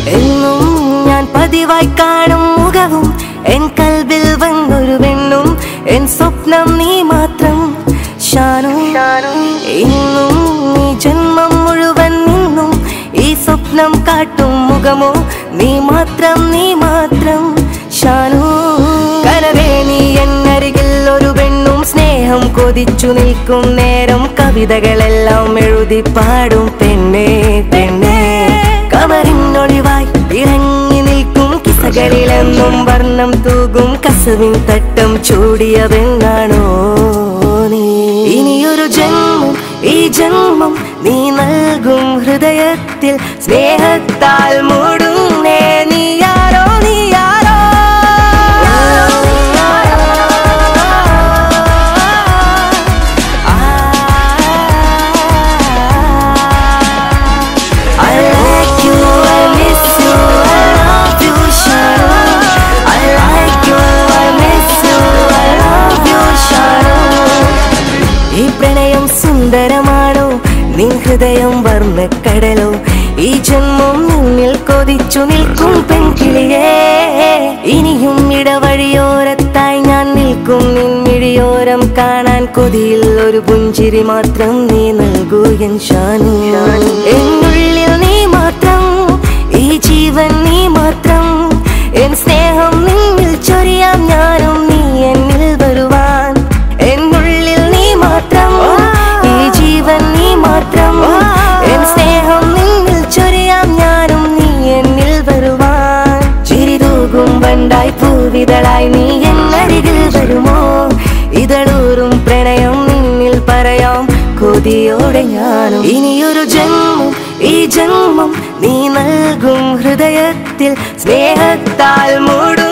എന്നും ഞാൻ പതിവായി കാണും മുഖവും എൻ കൽബിൽ വന്നൊരു പെണ്ണും എൻ സ്വപ്നം നീ മാത്രം ഷാനു ഇന്നും ഈ ജന്മം മുഴുവൻ നിന്നും ഈ സ്വപ്നം കാട്ടും മുഖമോ നീ മാത്രം നീ മാത്രം ഷാനു കനവേ നീ എന്നരികിൽ ഒരു പെണ്ണും സ്നേഹം കൊതിച്ചു നിൽക്കും നേരം കവിതകളെല്ലാം എഴുതി പാടും പെണ്ണേ പെണ്ണേ കവറിനൊളിവായി ഇറങ്ങി നിൽക്കും കിസകളിലെന്നും വർണ്ണം തൂകും കസവിൻ തട്ടം ചൂടിയ പെണ്ണാണോ നീ ഇനിയൊരു ജന്മം ഈ ജന്മം നീ നൽകും ഹൃദയത്തിൽ സ്നേഹത്താൽ മൂടുന്നേ നീ ആരോ നീ ആരോ I like you, I miss you, I love you, Sharon. I like you, I miss you, I love you, Sharon. ഈ പ്രണയം സുന്ദരമാണോ നിൻ ഹൃദയം വർണ്ണക്കടലോ ഈ ജന്മം നിന്നിൽ കൊതിച്ചു നിൽക്കും പെൺകിളിയേ ഇനിയും ഇടവഴിയോരത്തായി ഞാൻ നിൽക്കും നിൻമിഴിയോരം കാണാൻ കൊതിയിൽ ഒരു പുഞ്ചിരി മാത്രം നീ നൽകൂ എൻ ഷാനു എന്നുള്ളിൽ നീ മാത്രം ഈ ജീവൻ നീ മാത്രം എൻ സ്നേഹം നിന്നിൽ ചൊരിയാം ഞാനും നീ എന്നിൽ വരുവാൻ എന്നുള്ളിൽ നീ മാത്രം ഈ ജീവൻ നീ മാത്രം എൻ സ്നേഹം നിന്നിൽ ചൊരിയാം ഞാനും നീ എന്നിൽ വരുവാൻ ചിരിതൂകും വണ്ടായി പൂവിതളായി നീ എന്നരികിൽ വരുമോ ഇതളൂറും പ്രണയം നിന്നിൽ പറയാം കൊതിയോടെ ഞാനും ഇനിയൊരു ജന്മം ഈ ജന്മം നീ നൽകും ഹൃദയത്തിൽ സ്നേഹത്താൽ മൂടും